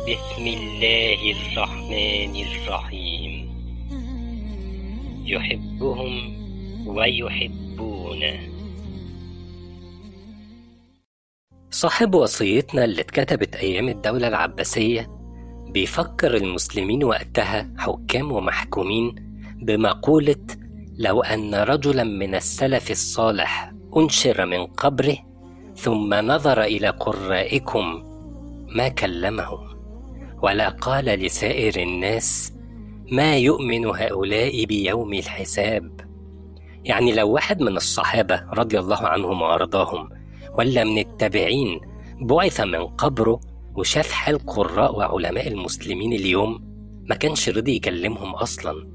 بسم الله الرحمن الرحيم يحبهم ويحبونه صاحب وصيتنا اللي اتكتبت أيام الدولة العباسية بيفكر المسلمين وقتها حكام ومحكومين بمقولة لو أن رجلا من السلف الصالح أنشر من قبره ثم نظر إلى قرائكم ما كلمهم ولا قال لسائر الناس ما يؤمن هؤلاء بيوم الحساب يعني لو واحد من الصحابة رضي الله عنهم وأرضاهم ولا من التابعين بعث من قبره وشاف حال قراء وعلماء المسلمين اليوم ما كانش رضي يكلمهم أصلا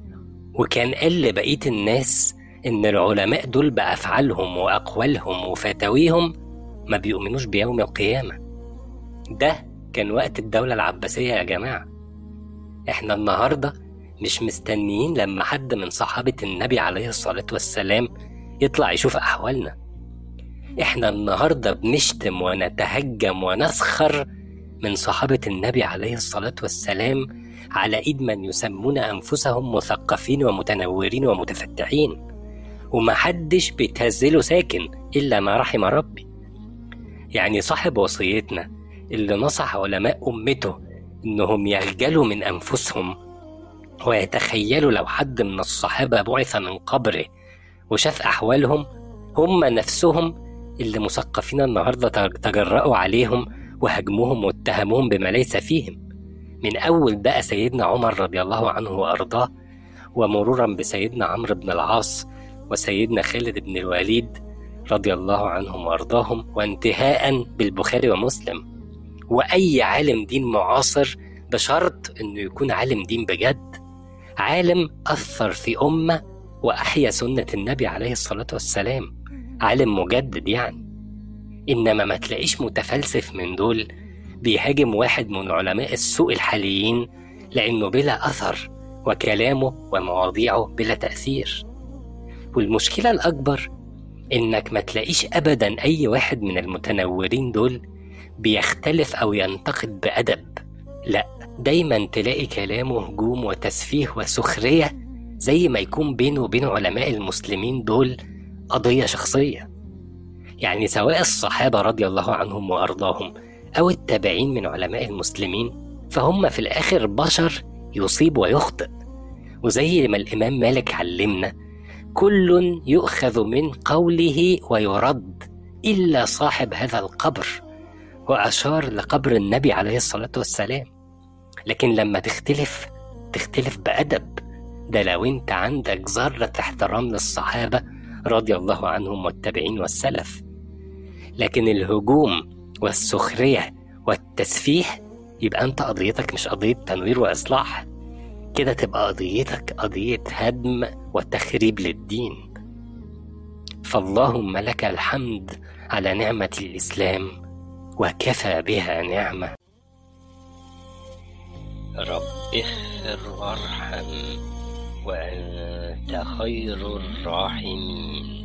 وكان قال لبقية الناس إن العلماء دول بأفعالهم وأقوالهم وفتاويهم ما بيؤمنوش بيوم القيامة ده كان وقت الدولة العباسية يا جماعة احنا النهاردة مش مستنيين لما حد من صحابة النبي عليه الصلاة والسلام يطلع يشوف أحوالنا احنا النهاردة بنشتم ونتهجم ونسخر من صحابة النبي عليه الصلاة والسلام على إيد من يسمون أنفسهم مثقفين ومتنورين ومتفتحين ومحدش بيتهزله ساكن إلا ما رحم ربي يعني صاحب وصيتنا اللي نصح علماء أمته إنهم يخجلوا من أنفسهم ويتخيلوا لو حد من الصحابة بعث من قبره وشاف أحوالهم هم نفسهم اللي مثقفين النهاردة تجرأوا عليهم وهجموهم واتهموهم بما ليس فيهم من أول بقى سيدنا عمر رضي الله عنه وأرضاه ومرورا بسيدنا عمرو بن العاص وسيدنا خالد بن الوليد رضي الله عنهم وأرضاهم وانتهاء بالبخاري ومسلم وأي عالم دين معاصر بشرط إنه يكون عالم دين بجد عالم أثر في أمة وأحيا سنة النبي عليه الصلاة والسلام عالم مجدد يعني إنما ما تلاقيش متفلسف من دول بيهاجم واحد من علماء السوق الحاليين لأنه بلا أثر وكلامه ومواضيعه بلا تأثير والمشكلة الأكبر إنك ما تلاقيش أبدا أي واحد من المتنورين دول بيختلف أو ينتقد بأدب لا دايما تلاقي كلامه هجوم وتسفيه وسخرية زي ما يكون بينه وبين علماء المسلمين دول قضية شخصية يعني سواء الصحابة رضي الله عنهم وأرضاهم أو التابعين من علماء المسلمين فهم في الآخر بشر يصيب ويخطئ وزي ما الإمام مالك علمنا كل يؤخذ من قوله ويرد إلا صاحب هذا القبر وأشار لقبر النبي عليه الصلاة والسلام لكن لما تختلف تختلف بأدب ده لو انت عندك ذرة احترام للصحابة رضي الله عنهم والتابعين والسلف لكن الهجوم والسخرية والتسفيح يبقى انت قضيتك مش قضية تنوير وإصلاح كده تبقى قضيتك قضية هدم وتخريب للدين فاللهم لك الحمد على نعمة الإسلام وكفى بها نعمة رب اغفر وارحم وأنت خير الراحمين